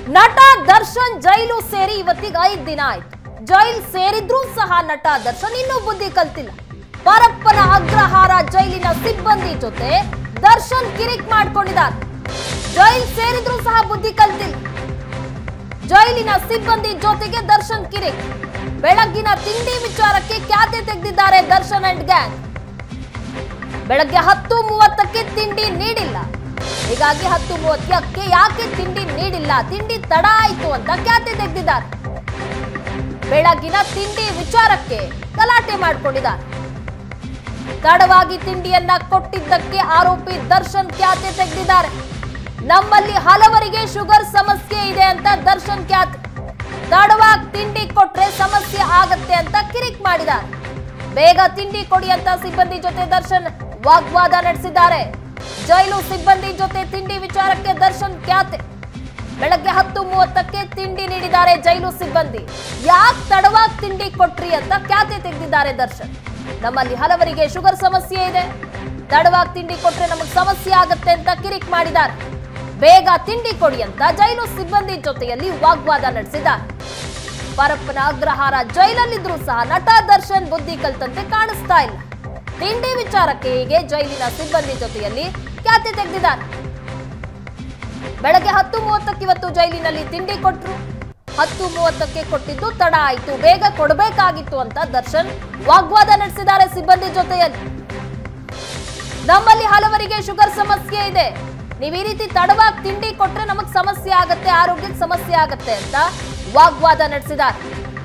ನಟ ದರ್ಶನ್ ಜೈಲು ಸೇರಿ ಇವತ್ತಿಗೆ ಐದ್ ದಿನ ಆಯ್ತು ಜೈಲ್ ಸೇರಿದ್ರೂ ಸಹ ನಟ ದರ್ಶನ್ ಇನ್ನೂ ಬುದ್ಧಿ ಕಲ್ತಿಲ್ಲ ಪರಪ್ಪನ ಅಗ್ರಹಾರ ಜೈಲಿನ ಸಿಬ್ಬಂದಿ ಜೊತೆ ದರ್ಶನ್ ಕಿರಿಕ್ ಮಾಡ್ಕೊಂಡಿದ್ದಾರೆ ಜೈಲ್ ಸೇರಿದ್ರೂ ಸಹ ಬುದ್ಧಿ ಕಲ್ತಿಲ್ಲ ಜೈಲಿನ ಸಿಬ್ಬಂದಿ ಜೊತೆಗೆ ದರ್ಶನ್ ಕಿರಿಕ್ ಬೆಳಗ್ಗಿನ ತಿಂಡಿ ವಿಚಾರಕ್ಕೆ ಖ್ಯಾತೆ ತೆಗೆದಿದ್ದಾರೆ ದರ್ಶನ್ ಅಂಡ್ ಗ್ಯಾಂಗ್ ಬೆಳಗ್ಗೆ ಹತ್ತು ಮೂವತ್ತಕ್ಕೆ ತಿಂಡಿ ನೀಡಿಲ್ಲ ಹೀಗಾಗಿ ಹತ್ತು ಮೂವತ್ತಕ್ಕೆ ಯಾಕೆ ತಿಂಡಿ ನೀಡಿಲ್ಲ ತಿಂಡಿ ತಡ ಆಯ್ತು ಅಂತ ಖ್ಯಾತೆ ತೆಗೆದಿದ್ದಾರೆ ಬೆಳಗಿನ ತಿಂಡಿ ವಿಚಾರಕ್ಕೆ ಗಲಾಟೆ ಮಾಡಿಕೊಂಡಿದ್ದಾರೆ ತಡವಾಗಿ ತಿಂಡಿಯನ್ನ ಕೊಟ್ಟಿದ್ದಕ್ಕೆ ಆರೋಪಿ ದರ್ಶನ್ ಖ್ಯಾತೆ ತೆಗೆದಿದ್ದಾರೆ ನಮ್ಮಲ್ಲಿ ಹಲವರಿಗೆ ಶುಗರ್ ಸಮಸ್ಯೆ ಇದೆ ಅಂತ ದರ್ಶನ್ ಖ್ಯಾತೆ ತಡವಾಗಿ ತಿಂಡಿ ಕೊಟ್ರೆ ಸಮಸ್ಯೆ ಆಗತ್ತೆ ಅಂತ ಕಿರಿಕ್ ಮಾಡಿದ್ದಾರೆ ಬೇಗ ತಿಂಡಿ ಕೊಡಿ ಅಂತ ಸಿಬ್ಬಂದಿ ಜೊತೆ ದರ್ಶನ್ ವಾಗ್ವಾದ ನಡೆಸಿದ್ದಾರೆ ಜೈಲು ಸಿಬ್ಬಂದಿ ಜೊತೆ ತಿಂಡಿ ವಿಚಾರಕ್ಕೆ ದರ್ಶನ್ ಖ್ಯಾತೆ ಬೆಳಗ್ಗೆ ಹತ್ತು ಮೂವತ್ತಕ್ಕೆ ತಿಂಡಿ ನೀಡಿದ್ದಾರೆ ಜೈಲು ಸಿಬ್ಬಂದಿ ಯಾಕೆ ತಡವಾಗಿ ತಿಂಡಿ ಕೊಟ್ರಿ ಅಂತ ಖ್ಯಾತೆ ತೆಗೆದಿದ್ದಾರೆ ದರ್ಶನ್ ನಮ್ಮಲ್ಲಿ ಹಲವರಿಗೆ ಶುಗರ್ ಸಮಸ್ಯೆ ಇದೆ ತಡವಾಗಿ ತಿಂಡಿ ಕೊಟ್ರೆ ನಮಗೆ ಸಮಸ್ಯೆ ಆಗತ್ತೆ ಅಂತ ಕಿರಿಕ್ ಮಾಡಿದ್ದಾರೆ ಬೇಗ ತಿಂಡಿ ಕೊಡಿ ಅಂತ ಜೈಲು ಸಿಬ್ಬಂದಿ ಜೊತೆಯಲ್ಲಿ ವಾಗ್ವಾದ ನಡೆಸಿದ್ದಾರೆ ಪರಪ್ಪನ ಅಗ್ರಹಾರ ಜೈಲಲ್ಲಿದ್ರೂ ಸಹ ನಟ ದರ್ಶನ್ ಬುದ್ಧಿ ಕಲ್ತಂತೆ ಕಾಣಿಸ್ತಾ ಇಲ್ಲ ತಿಂಡಿ ವಿಚಾರಕ್ಕೆ ಹೀಗೆ ಜೈಲಿನ ಸಿಬ್ಬಂದಿ ಜೊತೆಯಲ್ಲಿ ಖ್ಯಾತಿ ತೆಗೆದಿದ್ದಾರೆ ಬೆಳಗ್ಗೆ ಹತ್ತು ಮೂವತ್ತಕ್ಕೆ ಇವತ್ತು ಜೈಲಿನಲ್ಲಿ ತಿಂಡಿ ಕೊಟ್ರು ಹತ್ತು ಮೂವತ್ತಕ್ಕೆ ಕೊಟ್ಟಿದ್ದು ತಡ ಆಯ್ತು ಬೇಗ ಕೊಡಬೇಕಾಗಿತ್ತು ಅಂತ ದರ್ಶನ್ ವಾಗ್ವಾದ ನಡೆಸಿದ್ದಾರೆ ಸಿಬ್ಬಂದಿ ಜೊತೆಯಲ್ಲಿ ನಮ್ಮಲ್ಲಿ ಹಲವರಿಗೆ ಶುಗರ್ ಸಮಸ್ಯೆ ಇದೆ ನೀವ್ ಈ ರೀತಿ ತಡವಾಗಿ ತಿಂಡಿ ಕೊಟ್ರೆ ನಮಗ್ ಸಮಸ್ಯೆ ಆಗತ್ತೆ ಆರೋಗ್ಯಕ್ಕೆ ಸಮಸ್ಯೆ ಆಗತ್ತೆ ಅಂತ ವಾಗ್ವಾದ ನಡೆಸಿದ್ದಾರೆ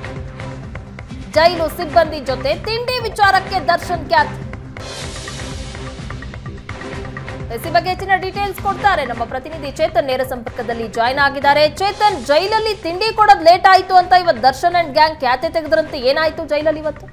ಜೈಲು ಸಿಬ್ಬಂದಿ ಜೊತೆ ತಿಂಡಿ ವಿಚಾರಕ್ಕೆ ದರ್ಶನ್ ಖ್ಯಾತಿ ಎಸ್ ಈ ಬಗ್ಗೆ ಹೆಚ್ಚಿನ ಡೀಟೇಲ್ಸ್ ಕೊಡ್ತಾರೆ ನಮ್ಮ ಪ್ರತಿನಿಧಿ ಚೇತನ್ ನೇರ ಸಂಪರ್ಕದಲ್ಲಿ ಜಾಯ್ನ್ ಆಗಿದ್ದಾರೆ ಚೇತನ್ ಜೈಲಲ್ಲಿ ತಿಂಡಿ ಕೊಡೋದು ಲೇಟ್ ಆಯ್ತು ಅಂತ ಇವತ್ತು ದರ್ಶನ್ ಅಂಡ್ ಗ್ಯಾಂಗ್ ಖ್ಯಾತೆ ತೆಗೆದ್ರಂತೆ ಏನಾಯ್ತು ಜೈಲಲ್ಲಿ ಇವತ್ತು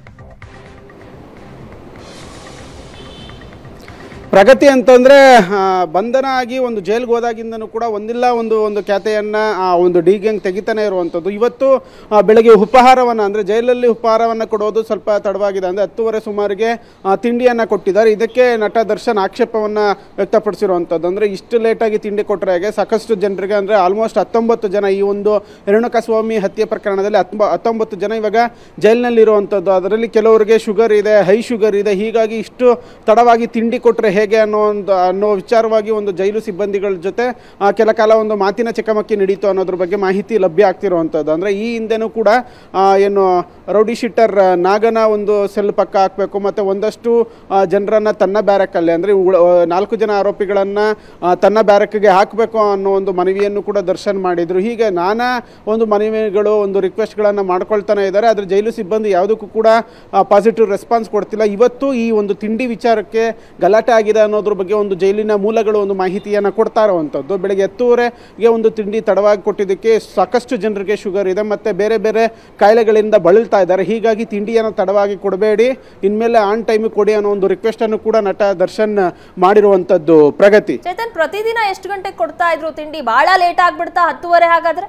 ಪ್ರಗತಿ ಅಂತಂದ್ರೆ ಆ, ಬಂಧನ ಆಗಿ ಒಂದು ಜೈಲ್ಗೆ ಹೋದಾಗಿಂದನೂ ಕೂಡ ಒಂದಿಲ್ಲ ಒಂದು ಒಂದು ಖ್ಯಾತೆಯನ್ನ ಆ ಒಂದು ಡಿ ಗ್ಯಾಂಗ್ ತೆಗಿತಾನೆ ಇರುವಂಥದ್ದು ಇವತ್ತು ಆ, ಬೆಳಗ್ಗೆ ಉಪಹಾರವನ್ನ ಅಂದ್ರೆ ಜೈಲಲ್ಲಿ ಉಪಹಾರವನ್ನ ಕೊಡೋದು ಸ್ವಲ್ಪ ತಡವಾಗಿದೆ ಅಂದ್ರೆ ಹತ್ತುವರೆ ಸುಮಾರಿಗೆ ಆ, ತಿಂಡಿಯನ್ನ ಕೊಟ್ಟಿದ್ದಾರೆ ಇದಕ್ಕೆ ನಟ ದರ್ಶನ್ ಆಕ್ಷೇಪವನ್ನ ವ್ಯಕ್ತಪಡಿಸಿರುವಂಥದ್ದು ಅಂದ್ರೆ ಇಷ್ಟು ಲೇಟಾಗಿ ತಿಂಡಿ ಕೊಟ್ಟರೆ ಹೇಗೆ ಸಾಕಷ್ಟು ಜನರಿಗೆ ಅಂದ್ರೆ ಆಲ್ಮೋಸ್ಟ್ ಹತ್ತೊಂಬತ್ತು ಜನ ಈ ಒಂದು ರೇಣುಕಸ್ವಾಮಿ ಹತ್ಯೆ ಪ್ರಕರಣದಲ್ಲಿ ಹತ್ತೊಂಬ ಹತ್ತೊಂಬತ್ತು ಜನ ಇವಾಗ ಜೈಲಿನಲ್ಲಿ ಇರುವಂಥದ್ದು ಅದರಲ್ಲಿ ಕೆಲವರಿಗೆ ಶುಗರ್ ಇದೆ ಹೈ ಶುಗರ್ ಇದೆ ಹೀಗಾಗಿ ಇಷ್ಟು ತಡವಾಗಿ ತಿಂಡಿ ಕೊಟ್ಟರೆ ಹೇಗೆ ಅನ್ನೋ ಒಂದು ಅನ್ನೋ ವಿಚಾರವಾಗಿ ಒಂದು ಜೈಲು ಸಿಬ್ಬಂದಿಗಳ ಜೊತೆ ಆ, ಕೆಲ ಕಾಲ ಒಂದು ಮಾತಿನ ಚಕಮಕಿ ನಡೀತು ಅನ್ನೋದ್ರ ಬಗ್ಗೆ ಮಾಹಿತಿ ಲಭ್ಯ ಆಗ್ತಿರುವಂಥದ್ದು ಅಂದರೆ ಈ ಹಿಂದೆನೂ ಕೂಡ ಆ, ಏನು ರೌಡಿ ಶೀಟರ್ ಆ, ನಾಗನ ಒಂದು ಸೆಲ್ ಪಕ್ಕ ಹಾಕಬೇಕು ಮತ್ತು ಒಂದಷ್ಟು ಜನರನ್ನು ತನ್ನ ಬ್ಯಾರಕ್ಕಲ್ಲಿ ಅಂದರೆ ನಾಲ್ಕು ಜನ ಆರೋಪಿಗಳನ್ನು ತನ್ನ ಬ್ಯಾರಕ್ಗೆ ಹಾಕಬೇಕು ಅನ್ನೋ ಒಂದು ಮನವಿಯನ್ನು ಕೂಡ ದರ್ಶನ್ ಮಾಡಿದರು ಹೀಗೆ ನಾನಾ ಒಂದು ಮನವಿಗಳು ಒಂದು ರಿಕ್ವೆಸ್ಟ್ಗಳನ್ನು ಮಾಡ್ಕೊಳ್ತಾನೆ ಇದ್ದಾರೆ ಆದರೆ ಜೈಲು ಸಿಬ್ಬಂದಿ ಯಾವುದಕ್ಕೂ ಕೂಡ ಪಾಸಿಟಿವ್ ರೆಸ್ಪಾನ್ಸ್ ಕೊಡ್ತಿಲ್ಲ ಇವತ್ತು ಈ ಒಂದು ತಿಂಡಿ ವಿಚಾರಕ್ಕೆ ಗಲಾಟೆ ಆಗಿದೆ ಅನ್ನೋದ್ರ ಬಗ್ಗೆ ಒಂದು ಜೈಲಿನ ಮೂಲಗಳು ಒಂದು ಮಾಹಿತಿಯನ್ನು ಕೊಡ್ತಾ ಇರುವಂಥದ್ದು ಬೆಳಗ್ಗೆ ಹತ್ತುವರೆಗೆ ಒಂದು ತಿಂಡಿ ತಡವಾಗಿ ಕೊಟ್ಟಿದ್ದಕ್ಕೆ ಸಾಕಷ್ಟು ಜನರಿಗೆ ಶುಗರ್ ಇದೆ ಮತ್ತು ಬೇರೆ ಬೇರೆ ಕಾಯಿಲೆಗಳಿಂದ ಬಳಲ್ತಾ ಇದ್ದಾರೆ ಹೀಗಾಗಿ ತಿಂಡಿಯನ್ನು ತಡವಾಗಿ ಕೊಡಬೇಡಿ ಇನ್ಮೇಲೆ ಆನ್ ಟೈಮಿಗೆ ಕೊಡಿ ಅನ್ನೋ ಒಂದು ರಿಕ್ವೆಸ್ಟನ್ನು ಕೂಡ ನಟ ದರ್ಶನ್ ಮಾಡಿರುವಂಥದ್ದು ಪ್ರಗತಿ ಚೇತನ್ ಪ್ರತಿದಿನ ಎಷ್ಟು ಗಂಟೆಗೆ ಕೊಡ್ತಾ ಇದ್ರು ತಿಂಡಿ ಬಹಳ ಲೇಟ್ ಆಗ್ಬಿಡ್ತಾ ಹತ್ತುವರೆ ಹಾಗಾದ್ರೆ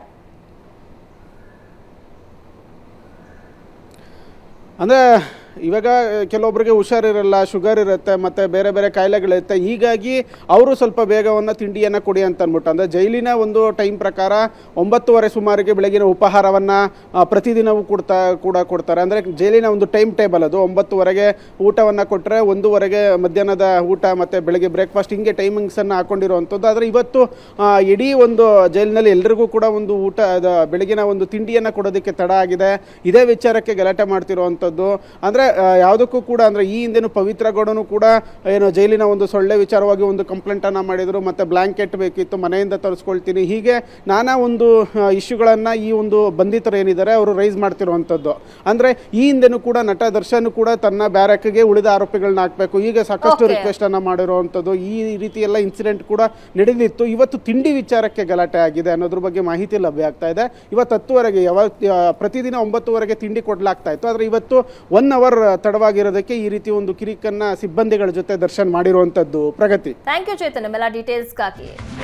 ಅಂದರೆ ಇವಾಗ ಕೆಲವೊಬ್ಬರಿಗೆ ಹುಷಾರಿರಲ್ಲ ಶುಗರ್ ಇರುತ್ತೆ ಮತ್ತು ಬೇರೆ ಬೇರೆ ಕಾಯಿಲೆಗಳಿರುತ್ತೆ ಹೀಗಾಗಿ ಅವರು ಸ್ವಲ್ಪ ಬೇಗವನ್ನು ತಿಂಡಿಯನ್ನು ಕೊಡಿ ಅಂತ ಅಂದ್ಬಿಟ್ಟು ಅಂದರೆ ಜೈಲಿನ ಒಂದು ಟೈಮ್ ಪ್ರಕಾರ ಒಂಬತ್ತುವರೆ ಸುಮಾರಿಗೆ ಬೆಳಗಿನ ಉಪಹಾರವನ್ನು ಪ್ರತಿದಿನವೂ ಕೊಡ್ತಾ ಕೂಡ ಕೊಡ್ತಾರೆ ಅಂದರೆ ಜೈಲಿನ ಒಂದು ಟೈಮ್ ಟೇಬಲ್ ಅದು ಒಂಬತ್ತುವರೆಗೆ ಊಟವನ್ನು ಕೊಟ್ಟರೆ ಒಂದೂವರೆಗೆ ಮಧ್ಯಾಹ್ನದ ಊಟ ಮತ್ತು ಬೆಳಗ್ಗೆ ಬ್ರೇಕ್ಫಾಸ್ಟ್ ಹಿಂಗೆ ಟೈಮಿಂಗ್ಸನ್ನು ಹಾಕೊಂಡಿರುವಂಥದ್ದು ಆದರೆ ಇವತ್ತು ಆ, ಇಡೀ ಒಂದು ಜೈಲಿನಲ್ಲಿ ಎಲ್ಲರಿಗೂ ಕೂಡ ಒಂದು ಊಟ ಅದ ಬೆಳಗಿನ ಒಂದು ತಿಂಡಿಯನ್ನು ಕೊಡೋದಕ್ಕೆ ತಡ ಆಗಿದೆ ಇದೇ ವಿಚಾರಕ್ಕೆ ಗಲಾಟೆ ಮಾಡ್ತಿರುವಂಥದ್ದು ಅಂದರೆ ಯಾವುದಕ್ಕೂ ಕೂಡ ಅಂದರೆ ಈ ಹಿಂದೆನೂ ಪವಿತ್ರ ಗೌಡನು ಕೂಡ ಏನು ಜೈಲಿನ ಒಂದು ಸೊಳ್ಳೆ ವಿಚಾರವಾಗಿ ಒಂದು ಕಂಪ್ಲೇಂಟನ್ನು ಮಾಡಿದರು ಮತ್ತು ಬ್ಲ್ಯಾಂಕೆಟ್ ಬೇಕಿತ್ತು ಮನೆಯಿಂದ ತರಿಸ್ಕೊಳ್ತೀನಿ ಹೀಗೆ ನಾನಾ ಒಂದು ಇಶ್ಯೂಗಳನ್ನು ಈ ಒಂದು ಬಂಧಿತರು ಏನಿದ್ದಾರೆ ಅವರು ರೈಸ್ ಮಾಡ್ತಿರುವಂಥದ್ದು ಅಂದರೆ ಈ ಹಿಂದೆನೂ ಕೂಡ ನಟ ದರ್ಶನ್ ಕೂಡ ತನ್ನ ಬ್ಯಾರಕ್ಗೆ ಉಳಿದ ಆರೋಪಿಗಳನ್ನ ಹಾಕಬೇಕು ಈಗ ಸಾಕಷ್ಟು Okay. ರಿಕ್ವೆಸ್ಟ್ ಅನ್ನ ಮಾಡಿರುವಂಥದ್ದು ಈ ರೀತಿ ಎಲ್ಲ ಇನ್ಸಿಡೆಂಟ್ ಕೂಡ ನಡೆದಿತ್ತು ಇವತ್ತು ತಿಂಡಿ ವಿಚಾರಕ್ಕೆ ಗಲಾಟೆ ಆಗಿದೆ ಅನ್ನೋದ್ರ ಬಗ್ಗೆ ಮಾಹಿತಿ ಲಭ್ಯ ಆಗ್ತಾ ಇದೆ ಇವತ್ತು ಹತ್ತುವರೆಗೆ ಯಾವ ಯಾ- ಪ್ರತಿದಿನ ಒಂಬತ್ತುವರೆಗೆ ತಿಂಡಿ ಕೊಡ್ಲಾಗ್ತಾ ಇತ್ತು ಆದರೆ ಇವತ್ತು ಒನ್ ಅವರ್ ತಡವಾಗಿರೋದಕ್ಕೆ ಈ ರೀತಿ ಒಂದು ಕಿರಿಕನ್ನ ಸಿಬ್ಬಂದಿಗಳ ಜೊತೆ ದರ್ಶನ್ ಮಾಡಿರುವಂಥದ್ದು ಪ್ರಗತಿ ಥ್ಯಾಂಕ್ ಯು ಚೇತನ್ ನಿಮ್ಮೆಲ್ಲ ಡೀಟೇಲ್ಸ್ಗಾಗಿ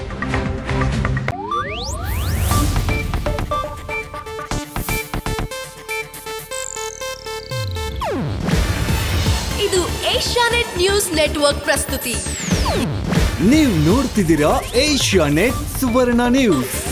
ಇದು ಏಷ್ಯಾನೆಟ್ ನ್ಯೂಸ್ ನೆಟ್ವರ್ಕ್ ಪ್ರಸ್ತುತಿ ನೀವು ನೋಡ್ತಿದ್ದೀರಾ ಏಷ್ಯಾ ನೆಟ್ ಸುವರ್ಣ ನ್ಯೂಸ್